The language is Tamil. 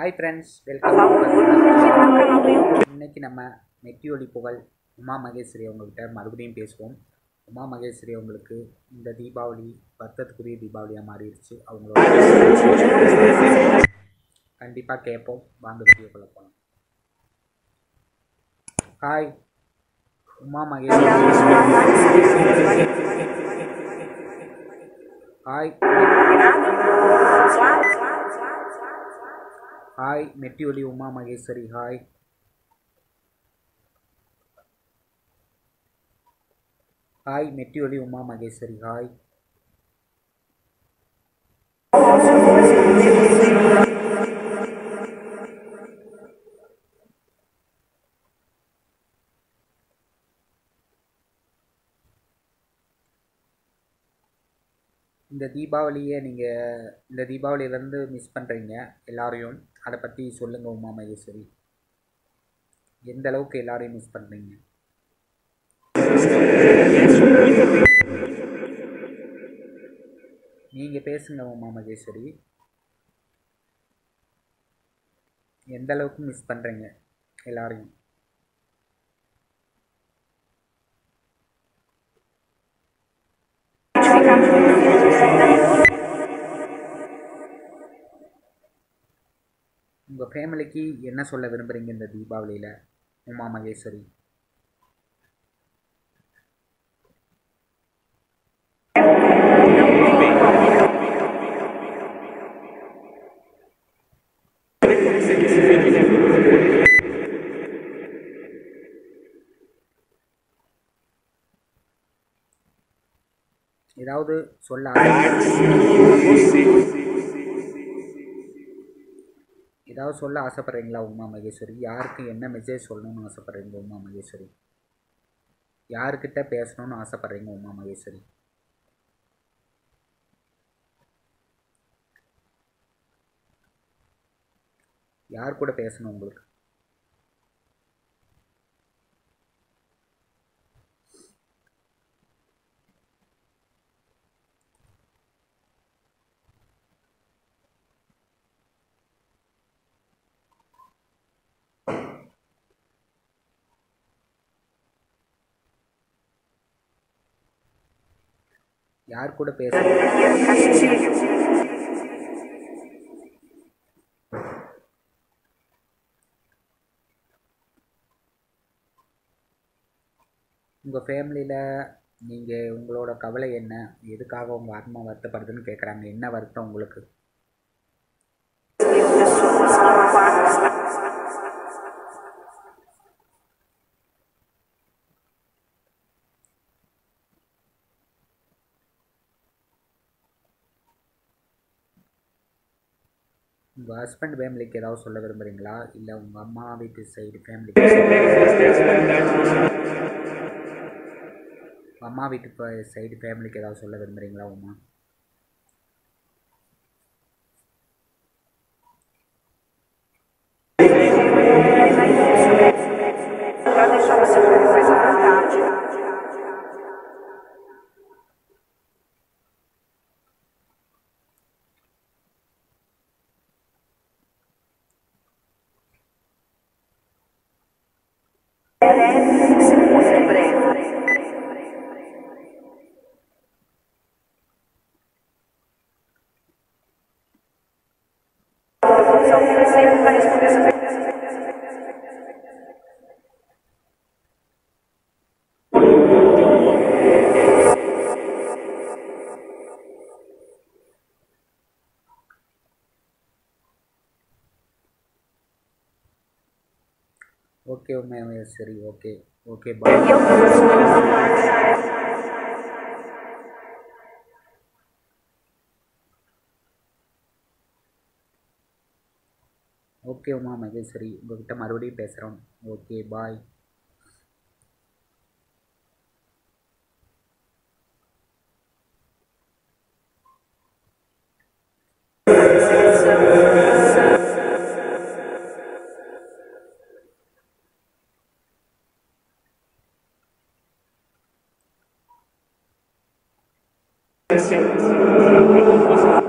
ஹாய் ஃப்ரெண்ட்ஸ் வெல்கம் இன்னைக்கு நம்ம மெட்டியொலி புகழ் உமா மகேஸ்வரி அவங்கள்ட்ட மறுபடியும் பேசுவோம் உமா மகேஸ்வரி அவங்களுக்கு இந்த தீபாவளி வருத்தத்துக்குரிய தீபாவளியாக மாறிடுச்சு அவங்களோட கண்டிப்பாக கேட்போம் வாங்க வீடியோக்குள்ள போகலாம் hi Uma Maheswari hi hi Metti Oli Uma Maheswari hi hi Metti Oli Uma Maheswari hi இந்த தீபாவளியை நீங்கள் இந்த தீபாவளியிலேருந்து மிஸ் பண்ணுறீங்க எல்லாரையும் அதை பற்றி சொல்லுங்கள் உமா மகேஸ்வரி எந்த அளவுக்கு எல்லாரையும் மிஸ் பண்ணுறீங்க நீங்கள் பேசுங்க உமா மகேஸ்வரி எந்த அளவுக்கு மிஸ் பண்ணுறீங்க எல்லாரையும் உங்கள் ஃபேமிலிக்கு என்ன சொல்ல விரும்புகிறீங்க இந்த தீபாவளியில் உமா மகேஸ்வரி ஏதாவது சொல்ல ஏதாவது சொல்ல ஆசைப்பட்றீங்களா உமா மகேஸ்வரி யாருக்கு என்ன மெசேஜ் சொல்லணும்னு ஆசைப்பட்றீங்க உமா மகேஸ்வரி யாருக்கிட்ட பேசணும்னு ஆசைப்பட்றீங்க உமா மகேஸ்வரி யார் கூட பேசணும் உங்களுக்கு யார் கூட பேசணும் உங்கள் ஃபேமிலியில் நீங்கள் உங்களோட கவலை என்ன எதுக்காக உங்கள் ஆத்மா வருத்தப்படுதுன்னு கேட்குறாங்க என்ன வருத்தம் உங்களுக்கு உங்கள் ஹஸ்பண்ட் ஃபேமிலிக்கு ஏதாவது சொல்ல விரும்புகிறீங்களா இல்லை உங்கள் அம்மா வீட்டு சைடு ஃபேமிலிக்கு அம்மா வீட்டு சைடு ஃபேமிலிக்கு ஏதாவது சொல்ல விரும்புகிறீங்களா Uma Para deixar você coisa mais à vontade. Breve, tem que ser muito breve. Vamos ao um exemplo para responder essa pergunta. Okay Uma சரி okay okay bye Eu vou okay Uma Maheswari உங்கள்கிட்ட மறுபடியும் பேசுகிறோம் ஓகே பாய் Sim.